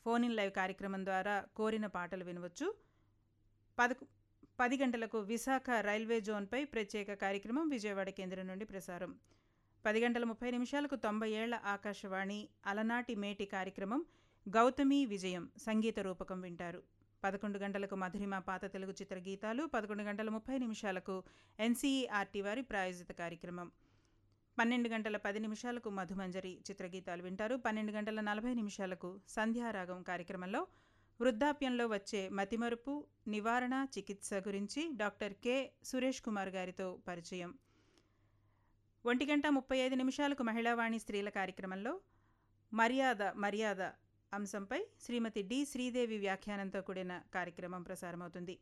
phone in live కార్యక్రమం ద్వారా కోరిన పాటలు వినవచ్చు పదకు పది గంటలకు విశాఖ రైల్వే జోన్పై ప్రత్యేక కార్యక్రమం విజయవాడ కేంద్రం నుండి ప్రసారం పది గంటల ముప్పై నిమిషాలకు తొంభై ఏళ్ల ఆకాశవాణి అలనాటి మేటి కార్యక్రమం గౌతమి విజయం సంగీత రూపకం వింటారు పదకొండు గంటలకు మధురిమ పాత తెలుగు చిత్ర గీతాలు పదకొండు గంటల ముప్పై నిమిషాలకు ఎన్సీఈఆర్టీ వారి ప్రాయోజిత కార్యక్రమం పన్నెండు గంటల పది నిమిషాలకు మధుమంజరి చిత్రగీతాలు వింటారు పన్నెండు గంటల నలభై నిమిషాలకు సంధ్యారాగం కార్యక్రమంలో వృద్ధాప్యంలో వచ్చే మతిమరుపు నివారణ చికిత్స గురించి డాక్టర్ కె సురేష్ కుమార్ గారితో పరిచయం ఒంటి గంట ముప్పై ఐదు నిమిషాలకు మహిళావాణి స్త్రీల కార్యక్రమంలో మర్యాద మర్యాద అంశంపై శ్రీమతి డి శ్రీదేవి వ్యాఖ్యానంతో కూడిన కార్యక్రమం ప్రసారమవుతుంది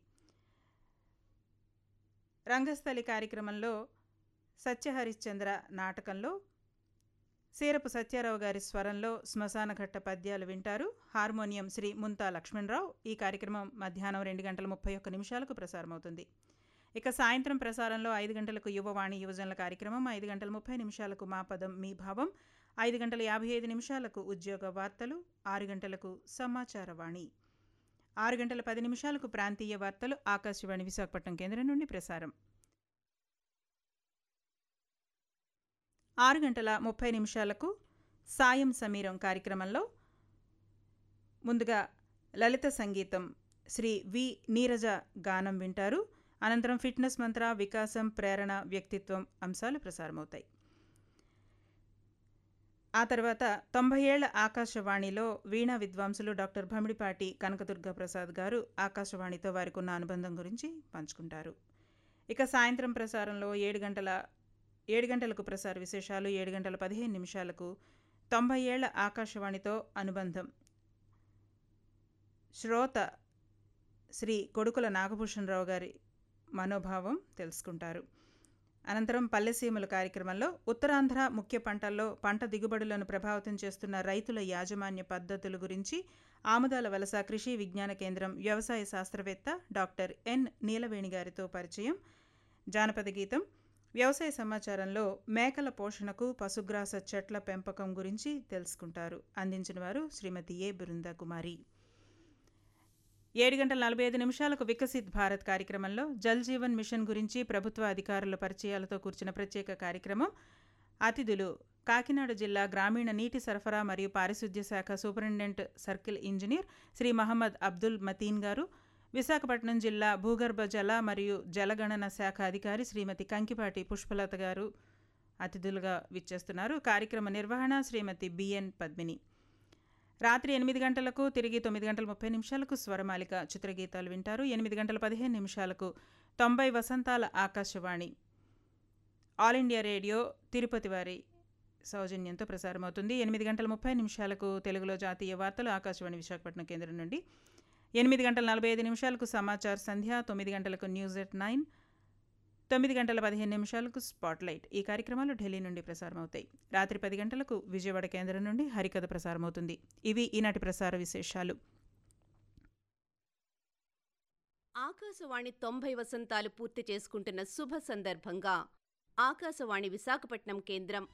రంగస్థలి కార్యక్రమంలో సత్యహరిశ్చంద్ర నాటకంలో సీరపు సత్యారావు గారి స్వరంలో శ్మశానఘట్ట పద్యాలు వింటారు హార్మోనియం శ్రీ ముంతా లక్ష్మణరావు ఈ కార్యక్రమం మధ్యాహ్నం రెండు గంటల ముప్పై ఒక్క నిమిషాలకు ప్రసారమవుతుంది ఇక సాయంత్రం ప్రసారంలో ఐదు గంటలకు యువవాణి యువజనుల కార్యక్రమం ఐదు గంటల ముప్పై నిమిషాలకు మా పదం మీ భావం ఐదు గంటల యాభై ఐదు నిమిషాలకు ఉద్యోగ వార్తలు ఆరు గంటలకు సమాచార వాణి ఆరు గంటల పది నిమిషాలకు ప్రాంతీయ వార్తలు ఆకాశవాణి విశాఖపట్నం కేంద్రం నుండి ప్రసారం ఆరు గంటల ముప్పై నిమిషాలకు సాయం సమీరం కార్యక్రమంలో ముందుగా లలిత సంగీతం శ్రీ వి నీరజ గానం వింటారు అనంతరం ఫిట్నెస్ మంత్ర వికాసం ప్రేరణ వ్యక్తిత్వం అంశాలు ప్రసారమవుతాయి ఆ తర్వాత తొంభై ఏళ్ల ఆకాశవాణిలో వీణా విద్వాంసులు డాక్టర్ భమిడిపాటి కనకదుర్గ ప్రసాద్ గారు ఆకాశవాణితో వారికి ఉన్న అనుబంధం గురించి పంచుకుంటారు ఇక సాయంత్రం ప్రసారంలో ఏడు గంటల ఏడు గంటలకు ప్రసార విశేషాలు ఏడు గంటల పదిహేను నిమిషాలకు తొంభై ఏళ్ల ఆకాశవాణితో అనుబంధం శ్రోత శ్రీ కొడుకుల నాగభూషణరావు గారి మనోభావం తెలుసుకుంటారు అనంతరం పల్లెసీమల కార్యక్రమంలో ఉత్తరాంధ్ర ముఖ్య పంటల్లో పంట దిగుబడులను ప్రభావితం చేస్తున్న రైతుల యాజమాన్య పద్ధతుల గురించి ఆముదాల వలస కృషి విజ్ఞాన కేంద్రం వ్యవసాయ శాస్త్రవేత్త డాక్టర్ ఎన్ నీలవేణి గారితో పరిచయం జానపద గీతం వ్యవసాయ సమాచారంలో మేకల పోషణకు పశుగ్రాస చెట్ల పెంపకం గురించి తెలుసుకుంటారు అందించిన వారు శ్రీమతి ఏ బృంద కుమారి ఏడు గంటల నలభై ఐదు నిమిషాలకు వికసిత్ భారత్ కార్యక్రమంలో జల్ జీవన్ మిషన్ గురించి ప్రభుత్వ అధికారుల పరిచయాలతో కూర్చిన ప్రత్యేక కార్యక్రమం అతిథులు కాకినాడ జిల్లా గ్రామీణ నీటి సరఫరా మరియు పారిశుద్ధ్య శాఖ superintendent circle engineer Shri Mohammed Abdul Mateen గారు విశాఖపట్నం జిల్లా భూగర్భ జల మరియు జలగణన శాఖ అధికారి శ్రీమతి కంకిపాటి పుష్పలత గారు అతిథులుగా విచ్చేస్తున్నారు కార్యక్రమ నిర్వహణ శ్రీమతి బిఎన్ పద్మిని రాత్రి ఎనిమిది గంటలకు తిరిగి తొమ్మిది గంటల ముప్పై నిమిషాలకు స్వరమాలిక చిత్రగీతాలు వింటారు ఎనిమిది గంటల పదిహేను నిమిషాలకు తొంభై వసంతాల Akashvani All India Radio Tirupati వారి సౌజన్యంతో ప్రసారమవుతుంది ఎనిమిది గంటల ముప్పై నిమిషాలకు తెలుగులో జాతీయ వార్తలు ఆకాశవాణి విశాఖపట్నం కేంద్రం నుండి ఎనిమిది గంటల నలభై ఐదు నిమిషాలకు సమాచార్ సంధ్య తొమ్మిది గంటలకు న్యూస్ ఎట్ నైన్ తొమ్మిది గంటల పదిహేను నిమిషాలకు స్పాట్లైట్ ఈ కార్యక్రమాలు ఢిల్లీ నుండి ప్రసారమవుతాయి రాత్రి పది గంటలకు విజయవాడ కేంద్రం నుండి హరికథ ప్రసారమవుతుంది ఇవి ఈనాటి ప్రసార విశేషాలు ఆకాశవాణి తొంభై వసంతాలు పూర్తి చేసుకుంటున్న శుభ సందర్భంగా ఆకాశవాణి విశాఖపట్నం కేంద్రం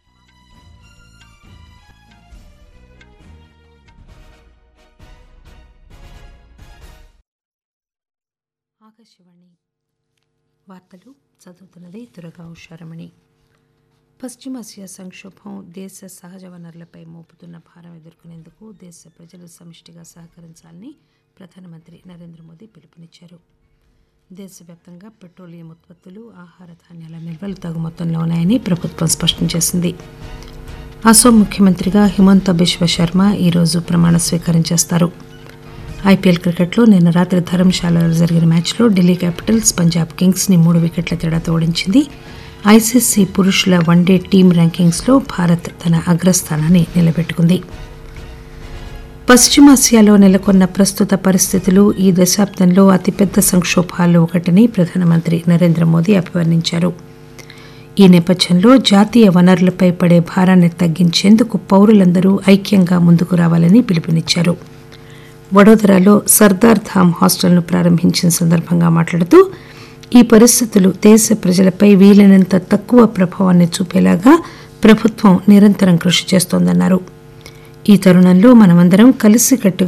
ఆకాశవాణి వార్తలు చదువుతున్నది దురగా ఉషారమణి పశ్చిమాసియా సంక్షోభం దేశ సహజ వనరులపై మోపుతున్న భారం ఎదుర్కొనేందుకు దేశ ప్రజలు సమిష్టిగా సహకరించాలని ప్రధానమంత్రి నరేంద్ర మోదీ పిలుపునిచ్చారు దేశవ్యాప్తంగా పెట్రోలియం ఉత్పత్తులు ఆహార ధాన్యాల నిల్వలు తగు మొత్తంలో ఉన్నాయని ప్రభుత్వం స్పష్టం చేసింది అసోం ముఖ్యమంత్రిగా హిమంత బిశ్వ శర్మ ఈరోజు ప్రమాణ స్వీకారం చేస్తారు ఐపీఎల్ క్రికెట్లో నిన్న రాత్రి ధర్మశాలలో జరిగిన మ్యాచ్లో ఢిల్లీ క్యాపిటల్స్ పంజాబ్ కింగ్స్ని మూడు వికెట్ల తేడాతో ఓడించింది ఐసీసీ పురుషుల వన్డే టీమ్ ర్యాంకింగ్స్లో భారత్ తన అగ్రస్థానాన్ని నిలబెట్టుకుంది పశ్చిమాసియాలో నెలకొన్న ప్రస్తుత పరిస్థితులు ఈ దశాబ్దంలో అతిపెద్ద సంక్షోభాల్లో ఒకటని ప్రధానమంత్రి నరేంద్ర మోదీ అభివర్ణించారు ఈ నేపథ్యంలో జాతీయ వనరులపై పడే భారాన్ని తగ్గించేందుకు పౌరులందరూ ఐక్యంగా ముందుకు రావాలని పిలుపునిచ్చారు వడోదరాలో సర్దార్ ధామ్ హాస్టల్ను ప్రారంభించిన సందర్భంగా మాట్లాడుతూ ఈ పరిస్థితులు దేశ ప్రజలపై వీలైనంత తక్కువ ప్రభావాన్ని చూపేలాగా ప్రభుత్వం నిరంతరం కృషి చేస్తోందన్నారు ఈ తరుణంలో మనమందరం కలిసికట్టుగా